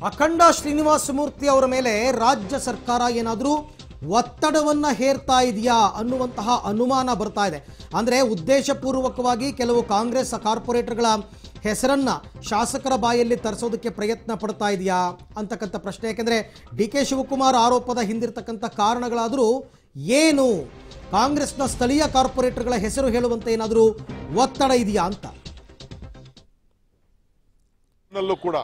ಅಖಂಡ ಶ್ರೀನಿವಾಸ ಮೂರ್ತಿ ಅವರ ಮೇಲೆ ರಾಜ್ಯ ಸರ್ಕಾರ ಏನಾದರೂ ಒತ್ತಡವನ್ನ ಹೇರ್ತಾ ಇದೆಯಾ ಅನ್ನುವಂತಹ ಅನುಮಾನ ಬರ್ತಾ ಇದೆ ಅಂದ್ರೆ ಉದ್ದೇಶಪೂರ್ವಕವಾಗಿ ಕೆಲವು ಕಾಂಗ್ರೆಸ್ ಕಾರ್ಪೊರೇಟರ್ಗಳ ಹೆಸರನ್ನ ಶಾಸಕರ ಬಾಯಲ್ಲಿ ತರಿಸೋದಕ್ಕೆ ಪ್ರಯತ್ನ ಪಡ್ತಾ ಇದೆಯಾ ಅಂತಕ್ಕಂಥ ಪ್ರಶ್ನೆ ಯಾಕೆಂದ್ರೆ ಡಿ ಕೆ ಶಿವಕುಮಾರ್ ಆರೋಪದ ಹಿಂದಿರ್ತಕ್ಕಂಥ ಕಾರಣಗಳಾದರೂ ಏನು ಕಾಂಗ್ರೆಸ್ನ ಸ್ಥಳೀಯ ಕಾರ್ಪೊರೇಟರ್ಗಳ ಹೆಸರು ಹೇಳುವಂತೆ ಏನಾದರೂ ಒತ್ತಡ ಇದೆಯಾ ಅಂತ ನಲ್ಲೂ ಕೂಡ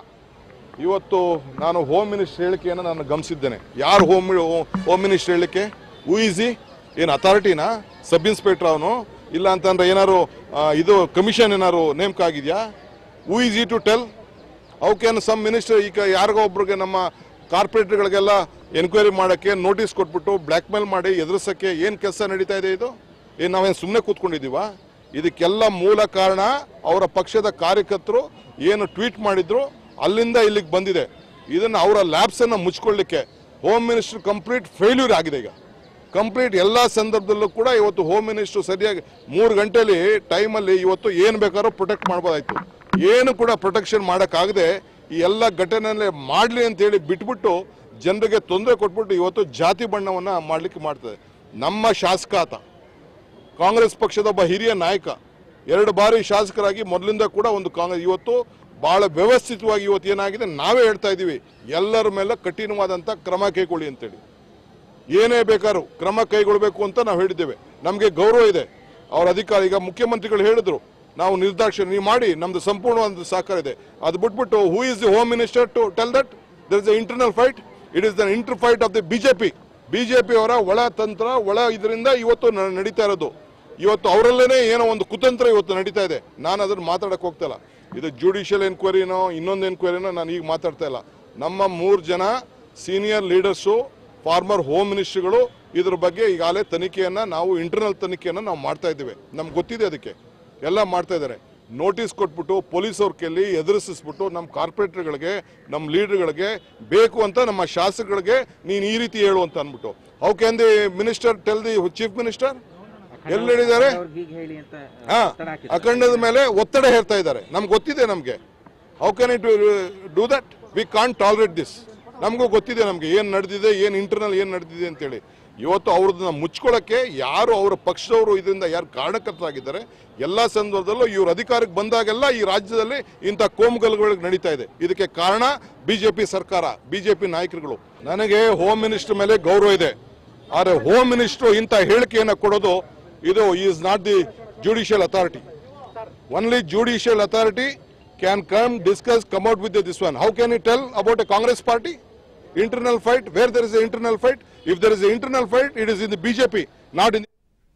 ಇವತ್ತು ನಾನು ಹೋಮ್ ಮಿನಿಸ್ಟರ್ ಹೇಳಿಕೆಯನ್ನು ನಾನು ಗಮನಿಸಿದ್ದೇನೆ ಯಾರು ಹೋಮ್ ಹೋಮ್ ಮಿನಿಸ್ಟರ್ ಹೇಳಿಕೆ ಈಸಿ ಏನು ಅಥಾರಿಟಿನಾ ಸಬ್ ಇನ್ಸ್ಪೆಕ್ಟರ್ ಅವನು ಇಲ್ಲ ಅಂತಂದ್ರೆ ಏನಾರು ಆ, ಇದು ಕಮಿಷನ್ ಏನಾರು ನೇಮಕ ಆಗಿದೆಯಾ who is he to tell how can some minister ಈಗ ಯಾರಿಗೋ ಒಬ್ರಿಗೆ ನಮ್ಮ ಕಾರ್ಪೊರೇಟರ್ಗಳಿಗೆಲ್ಲ ಎನ್ಕ್ವೈರಿ ಮಾಡೋಕ್ಕೆ ನೋಟಿಸ್ ಕೊಟ್ಬಿಟ್ಟು ಬ್ಲ್ಯಾಕ್ ಮೇಲ್ ಮಾಡಿ ಎದುರಿಸೋಕ್ಕೆ ಏನು ಕೆಲಸ ನಡೀತಾ ಇದೆ ಇದು ಏನು ನಾವೇನು ಸುಮ್ಮನೆ ಕೂತ್ಕೊಂಡಿದ್ದೀವಾ ಇದಕ್ಕೆಲ್ಲ ಮೂಲ ಕಾರಣ ಅವರ ಪಕ್ಷದ ಕಾರ್ಯಕರ್ತರು ಏನು ಟ್ವೀಟ್ ಮಾಡಿದ್ರು ಅಲ್ಲಿಂದ ಇಲ್ಲಿಗೆ ಬಂದಿದೆ ಇದನ್ನು ಅವರ ಲ್ಯಾಬ್ಸನ್ನು ಮುಚ್ಕೊಳ್ಳಿಕ್ಕೆ ಹೋಮ್ ಮಿನಿಸ್ಟರ್ ಕಂಪ್ಲೀಟ್ ಫೇಲ್ಯೂರ್ ಆಗಿದೆ ಈಗ ಕಂಪ್ಲೀಟ್ ಎಲ್ಲ ಸಂದರ್ಭದಲ್ಲೂ ಕೂಡ ಇವತ್ತು ಹೋಮ್ ಮಿನಿಸ್ಟರ್ ಸರಿಯಾಗಿ ಮೂರು ಗಂಟೆಲಿ ಟೈಮಲ್ಲಿ ಇವತ್ತು ಏನು ಬೇಕಾದ್ರೂ ಪ್ರೊಟೆಕ್ಟ್ ಮಾಡ್ಬೋದಾಯ್ತು ಏನು ಕೂಡ ಪ್ರೊಟೆಕ್ಷನ್ ಮಾಡೋಕ್ಕಾಗದೆ ಈ ಎಲ್ಲ ಘಟನೆಯಲ್ಲೇ ಮಾಡಲಿ ಅಂತೇಳಿ ಬಿಟ್ಬಿಟ್ಟು ಜನರಿಗೆ ತೊಂದರೆ ಕೊಟ್ಬಿಟ್ಟು ಇವತ್ತು ಜಾತಿ ಬಣ್ಣವನ್ನು ಮಾಡಲಿಕ್ಕೆ ಮಾಡ್ತದೆ ನಮ್ಮ ಶಾಸಕ ಆತ ಕಾಂಗ್ರೆಸ್ ಪಕ್ಷದ ಒಬ್ಬ ಹಿರಿಯ ನಾಯಕ ಎರಡು ಬಾರಿ ಶಾಸಕರಾಗಿ ಮೊದಲಿಂದ ಕೂಡ ಒಂದು ಕಾಂಗ್ರೆಸ್ ಇವತ್ತು ಬಹಳ ವ್ಯವಸ್ಥಿತವಾಗಿ ಇವತ್ತು ಏನಾಗಿದೆ ನಾವೇ ಹೇಳ್ತಾ ಇದ್ದೀವಿ ಎಲ್ಲರ ಮೇಲೆ ಕಠಿಣವಾದಂಥ ಕ್ರಮ ಕೈಗೊಳ್ಳಿ ಅಂತೇಳಿ ಏನೇ ಬೇಕಾದ್ರೂ ಕ್ರಮ ಕೈಗೊಳ್ಳಬೇಕು ಅಂತ ನಾವು ಹೇಳಿದ್ದೇವೆ ನಮಗೆ ಗೌರವ ಇದೆ ಅವರ ಅಧಿಕಾರ ಈಗ ಮುಖ್ಯಮಂತ್ರಿಗಳು ಹೇಳಿದ್ರು ನಾವು ನಿರ್ದಾಕ್ಷಿಣ್ಯ ನೀವು ಮಾಡಿ ನಮ್ದು ಸಂಪೂರ್ಣವಾದ ಸಹಕಾರ ಇದೆ ಅದು ಬಿಟ್ಬಿಟ್ಟು who is the home minister to tell that there is a internal fight it is the inter fight of the BJP BJP ಅವರ ಒಳ ತಂತ್ರ ಒಳ ಇದರಿಂದ ಇವತ್ತು ನ- ನಡೀತಾ ಇರೋದು ಇವತ್ತು ಅವರಲ್ಲೇನೆ ಏನೋ ಒಂದು ಕುತಂತ್ರ ಇವತ್ತು ನಡೀತಾ ಇದೆ ನಾನು ಅದನ್ನು ಮಾತಾಡಕ್ಕೆ ಹೋಗ್ತಾ ಇಲ್ಲ ಇದು ಜುಡಿಷಿಯಲ್ ಎನ್ಕ್ವೈರಿನೋ ಇನ್ನೊಂದು ಎನ್ಕ್ವೈರಿನೋ ನಾನು ಈಗ ಮಾತಾಡ್ತಾ ಇಲ್ಲ ನಮ್ಮ ಮೂರು ಜನ ಸೀನಿಯರ್ ಲೀಡರ್ಸು ಫಾರ್ಮರ್ ಹೋಮ್ ಮಿನಿಸ್ಟ್ರಿಗಳು ಇದ್ರ ಬಗ್ಗೆ ಈಗಾಗಲೇ ತನಿಖೆಯನ್ನ ನಾವು ಇಂಟರ್ನಲ್ ತನಿಖೆಯನ್ನ ನಾವು ಮಾಡ್ತಾ ಇದ್ದೀವಿ ನಮ್ಗೆ ಗೊತ್ತಿದೆ ಅದಕ್ಕೆ ಎಲ್ಲ ಮಾಡ್ತಾ ಇದ್ದಾರೆ ನೋಟಿಸ್ ಕೊಟ್ಬಿಟ್ಟು ಪೊಲೀಸವ್ರ ಕೈಲಿ ಎದುರಿಸಿಸ್ಬಿಟ್ಟು ನಮ್ಮ ಕಾರ್ಪೊರೇಟರ್ಗಳಿಗೆ ನಮ್ಮ ಲೀಡರ್ಗಳಿಗೆ ಬೇಕು ಅಂತ ನಮ್ಮ ಶಾಸಕರಿಗೆ ನೀನು ಈ ರೀತಿ ಹೇಳು ಅಂತ ಅಂದ್ಬಿಟ್ಟು how can the minister tell the chief minister ಎಲ್ಲಿ ಹೇಳಿದ್ದಾರೆ ಹೀಗೆ ಹೇಳಿ ಅಂತ ಹಾ ಅಖಂಡದ ಮೇಲೆ ಒತ್ತಡ ಹೇರ್ತಾ ಇದ್ದಾರೆ ನಮ್ಗೆ ಗೊತ್ತಿದೆ ನಮಗೆ how can it do that we can't tolerate this ನಮಗೂ ಗೊತ್ತಿದೆ ನಮಗೆ ಏನು ನಡೆದಿದೆ ಏನು ಇಂಟರ್ನಲ್ ಏನು ನಡೆದಿದೆ ಅಂತೇಳಿ ಇವತ್ತು ಅವ್ರದನ್ನ ಮುಚ್ಕೊಳ್ಳೋಕ್ಕೆ ಯಾರು ಅವರ ಪಕ್ಷದವರು ಇದರಿಂದ ಯಾರು ಕಾರಣಕರ್ತರಾಗಿದ್ದಾರೆ ಎಲ್ಲ ಸಂದರ್ಭದಲ್ಲೂ ಇವ್ರ ಅಧಿಕಾರಕ್ಕೆ ಬಂದಾಗೆಲ್ಲ ಈ ರಾಜ್ಯದಲ್ಲಿ ಇಂಥ ಕೋಮುಗಲುಗಳು ನಡೀತಾ ಇದೆ ಇದಕ್ಕೆ ಕಾರಣ ಬಿಜೆಪಿ ಸರ್ಕಾರ ಬಿಜೆಪಿ ನಾಯಕರುಗಳು ನನಗೆ ಹೋಮ್ ಮಿನಿಸ್ಟರ್ ಮೇಲೆ ಗೌರವ ಇದೆ ಆದರೆ ಹೋಮ್ ಮಿನಿಸ್ಟರ್ ಇಂಥ ಹೇಳಿಕೆಯನ್ನು ಕೊಡೋದು ಇದು is not the judicial authority only judicial authority can come discuss come out with this one how can you tell about a congress party internal fight where there is an internal fight if there is an internal fight it is in the bjp not in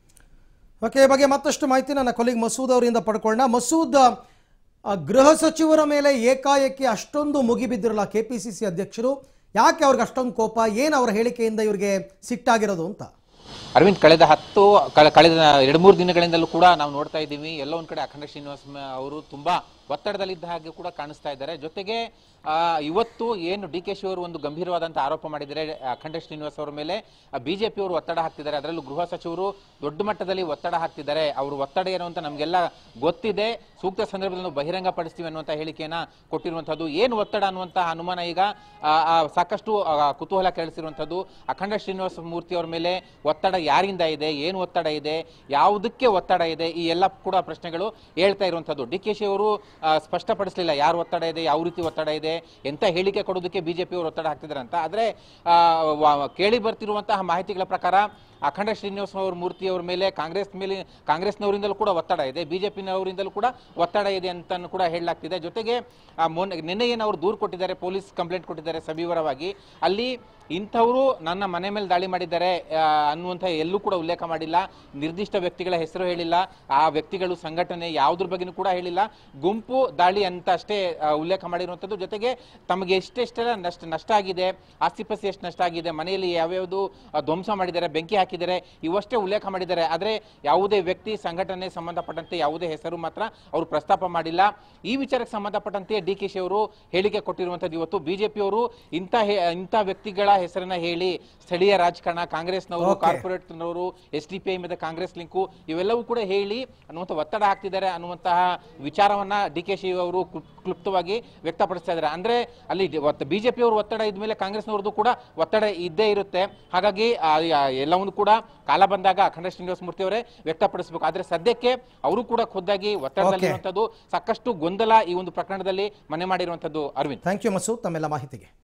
okay ಈ ಬಗ್ಗೆ ಮತ್ತಷ್ಟು ಮಾಹಿತಿ ನನ್ನ ಕೊಲಿಗ್ ಮಸೂದ್ ಅವರಿಂದ ಪಡ್ಕೊಳ್ಳೋಣ ಮಸೂದ್ ಆ, ಗೃಹ ಸಚಿವರ ಮೇಲೆ ಏಕಾಏಕಿ ಅಷ್ಟೊಂದು ಮುಗಿಬಿದ್ದಿರಲ್ಲ ಕೆ ಪಿ ಸಿ ಸಿ ಅಧ್ಯಕ್ಷರು ಯಾಕೆ ಅವ್ರಿಗೆ ಅಷ್ಟೊಂದು ಕೋಪ ಏನು ಅವರ ಹೇಳಿಕೆಯಿಂದ ಇವ್ರಿಗೆ ಸಿಟ್ಟಾಗಿರೋದು ಅಂತ ಅರವಿಂದ್ ಕಳೆದ ಹತ್ತು ಕಳೆ- ಕಳೆದ ಎರಡು ಮೂರು ದಿನಗಳಿಂದಲೂ ಕೂಡ ನಾವು ನೋಡ್ತಾ ಇದ್ದೀವಿ ಎಲ್ಲೋ ಒಂದ್ ಕಡೆ ಅಖಂಡ ಶ್ರೀನಿವಾಸ ಮ- ಅವರು ತುಂಬಾ ಒತ್ತಡದಲ್ಲಿದ್ದ ಹಾಗೆ ಕೂಡ ಕಾಣಿಸ್ತಾ ಇದ್ದಾರೆ ಜೊತೆಗೆ ಆ, ಇವತ್ತು ಏನು ಡಿ ಕೆ ಶಿ ಅವರು ಒಂದು ಗಂಭೀರವಾದಂತಹ ಆರೋಪ ಮಾಡಿದ್ದಾರೆ ಅಖಂಡ ಶ್ರೀನಿವಾಸ್ ಅವರ ಮೇಲೆ ಬಿಜೆಪಿ ಅವರು ಒತ್ತಡ ಹಾಕ್ತಿದ್ದಾರೆ ಅದರಲ್ಲೂ ಗೃಹ ಸಚಿವರು ದೊಡ್ಡ ಮಟ್ಟದಲ್ಲಿ ಒತ್ತಡ ಹಾಕ್ತಿದ್ದಾರೆ ಅವರು ಒತ್ತಡ ಏನು ಅಂತ ನಮಗೆಲ್ಲ ಗೊತ್ತಿದೆ ಸೂಕ್ತ ಸಂದರ್ಭದಲ್ಲಿ ನಾವು ಬಹಿರಂಗ ಪಡಿಸ್ತೀವಿ ಅನ್ನುವಂಥ ಹೇಳಿಕೆಯನ್ನ ಕೊಟ್ಟಿರುವಂತದ್ದು ಏನು ಒತ್ತಡ ಅನ್ನುವಂತಹ ಅನುಮಾನ ಈಗ ಆ, ಆ, ಸಾಕಷ್ಟು ಆ, ಕುತೂಹಲ ಕೇಳಿಸಿರುವಂತದ್ದು ಅಖಂಡ ಶ್ರೀನಿವಾಸ ಮೂರ್ತಿ ಅವರ ಮೇಲೆ ಒತ್ತಡ ಯಾರಿಂದ ಇದೆ ಏನು ಒತ್ತಡ ಇದೆ ಯಾವುದಕ್ಕೆ ಒತ್ತಡ ಇದೆ ಈ ಎಲ್ಲ ಕೂಡ ಪ್ರಶ್ನೆಗಳು ಹೇಳ್ತಾ ಇರುವಂತದ್ದು ಡಿ ಕೆ ಶಿ ಅವರು ಆ, ಸ್ಪಷ್ಟಪಡಿಸಲಿಲ್ಲ ಯಾರು ಒತ್ತಡ ಇದೆ ಯಾವ ರೀತಿ ಒತ್ತಡ ಇದೆ ಎಂತ ಹೇಳಿಕೆ ಕೊಡೋದಕ್ಕೆ ಬಿಜೆಪಿ ಅವರು ಒತ್ತಡ ಹಾಕ್ತಿದ್ದಾರೆ ಅಂತ ಆದ್ರೆ ಆ, ವ- ಕೇಳಿ ಬರ್ತಿರುವಂತಹ ಮಾಹಿತಿಗಳ ಪ್ರಕಾರ ಅಖಂಡ ಶ್ರೀನಿವಾಸ ಅವ್ರ ಮೂರ್ತಿ ಅವ್ರ ಮೇಲೆ ಕಾಂಗ್ರೆಸ್ ಮೇಲೆ ಕಾಂಗ್ರೆಸ್ನವರಿಂದಲೂ ಕೂಡ ಒತ್ತಡ ಇದೆ ಬಿಜೆಪಿನವರಿಂದಲೂ ಕೂಡ ಒತ್ತಡ ಇದೆ ಅಂತ ಕೂಡ ಹೇಳಲಾಗ್ತಿದೆ ಜೊತೆಗೆ ಆ, ಮೊನ್ನೆ ನಿನ್ನೆ ಏನು ಅವರು ದೂರು ಕೊಟ್ಟಿದ್ದಾರೆ ಪೊಲೀಸ್ ಕಂಪ್ಲೇಂಟ್ ಕೊಟ್ಟಿದ್ದಾರೆ ಸವಿವರವಾಗಿ ಅಲ್ಲಿ ಇಂಥವರು ನನ್ನ ಮನೆ ಮೇಲೆ ದಾಳಿ ಮಾಡಿದ್ದಾರೆ ಆ, ಅನ್ನುವಂಥ ಎಲ್ಲೂ ಕೂಡ ಉಲ್ಲೇಖ ಮಾಡಿಲ್ಲ ನಿರ್ದಿಷ್ಟ ವ್ಯಕ್ತಿಗಳ ಹೆಸರು ಹೇಳಿಲ್ಲ ಆ ವ್ಯಕ್ತಿಗಳು ಸಂಘಟನೆ ಯಾವುದ್ರ ಬಗ್ಗೆನೂ ಕೂಡ ಹೇಳಿಲ್ಲ ಗುಂಪು ದಾಳಿ ಅಂತ ಅಷ್ಟೇ ಆ, ಉಲ್ಲೇಖ ಮಾಡಿರುವಂಥದ್ದು ಜೊತೆಗೆ ತಮಗೆ ಎಷ್ಟೆಷ್ಟೆಲ್ಲ ನಷ್ಟ ನಷ್ಟ ಆಗಿದೆ ಆಸ್ತಿಪಾಸ್ತಿ ಎಷ್ಟು ನಷ್ಟ ಆಗಿದೆ ಮನೆಯಲ್ಲಿ ಯಾವ್ಯಾವುದು ಆ, ಧ್ವಂಸ ಮಾಡಿದ್ದಾರೆ ಬೆಂಕಿ ಹಾಕಿ ಹಾಕಿದ್ದಾರೆ ಇವಷ್ಟೇ ಉಲ್ಲೇಖ ಮಾಡಿದ್ದಾರೆ ಆದರೆ ಯಾವುದೇ ವ್ಯಕ್ತಿ ಸಂಘಟನೆ ಸಂಬಂಧಪಟ್ಟಂತೆ ಯಾವುದೇ ಹೆಸರು ಮಾತ್ರ ಅವರು ಪ್ರಸ್ತಾಪ ಮಾಡಿಲ್ಲ ಈ ವಿಚಾರಕ್ಕೆ ಸಂಬಂಧಪಟ್ಟಂತೆ ಡಿ ಕೆ ಶಿ ಅವರು ಹೇಳಿಕೆ ಕೊಟ್ಟಿರುವಂತದ್ದು ಇವತ್ತು ಬಿಜೆಪಿಯವರು ಇಂಥ ಹೇ- ಇಂಥ ವ್ಯಕ್ತಿಗಳ ಹೆಸರನ್ನ ಹೇಳಿ ಸ್ಥಳೀಯ ರಾಜಕಾರಣ ಕಾಂಗ್ರೆಸ್ನವರು Okay. ಕಾರ್ಪೊರೇಟ್ನವರು ಎಸ್ ಡಿ ಪಿ ಐ ಮೇಲೆ ಕಾಂಗ್ರೆಸ್ ಲಿಂಕು ಇವೆಲ್ಲವೂ ಕೂಡ ಹೇಳಿ ಅನ್ನುವಂಥ ಒತ್ತಡ ಹಾಕ್ತಿದ್ದಾರೆ ಅನ್ನುವಂತಹ ವಿಚಾರವನ್ನ ಡಿ ಕೆ ಶಿ ಅವರು ಕ್ಲು- ಕ್ಲುಪ್ತವಾಗಿ ವ್ಯಕ್ತಪಡಿಸ್ತಾ ಇದ್ದಾರೆ ಅಂದ್ರೆ ಅಲ್ಲಿ ಬಿಜೆಪಿ ಅವರು ಒತ್ತಡ ಇದ್ಮೇಲೆ ಕಾಂಗ್ರೆಸ್ನವ್ರದ್ದು ಕೂಡ ಒತ್ತಡ ಇದ್ದೇ ಇರುತ್ತೆ ಹಾಗಾಗಿ ಆ, ಯಾ- ಎಲ್ಲವನ್ನು ಕೂಡ ಕಾಲ ಬಂದಾಗ ಅಖಂಡ ಶ್ರೀನಿವಾಸ ಮೂರ್ತಿ ಅವರೇ ವ್ಯಕ್ತಪಡಿಸಬೇಕು ಆದ್ರೆ ಸದ್ಯಕ್ಕೆ ಅವರು ಕೂಡ ಖುದ್ದಾಗಿ ಒತ್ತಡದಲ್ಲಿರುವಂತದ್ದು ಸಾಕಷ್ಟು ಗೊಂದಲ ಈ ಒಂದು ಪ್ರಕರಣದಲ್ಲಿ ಮನೆ ಮಾಡಿರುವಂತದ್ದು ಅರವಿಂದ್ ಥ್ಯಾಂಕ್ ಯು ಮಸೂದ್ ತಮ್ಮೆಲ್ಲ ಮಾಹಿತಿಗೆ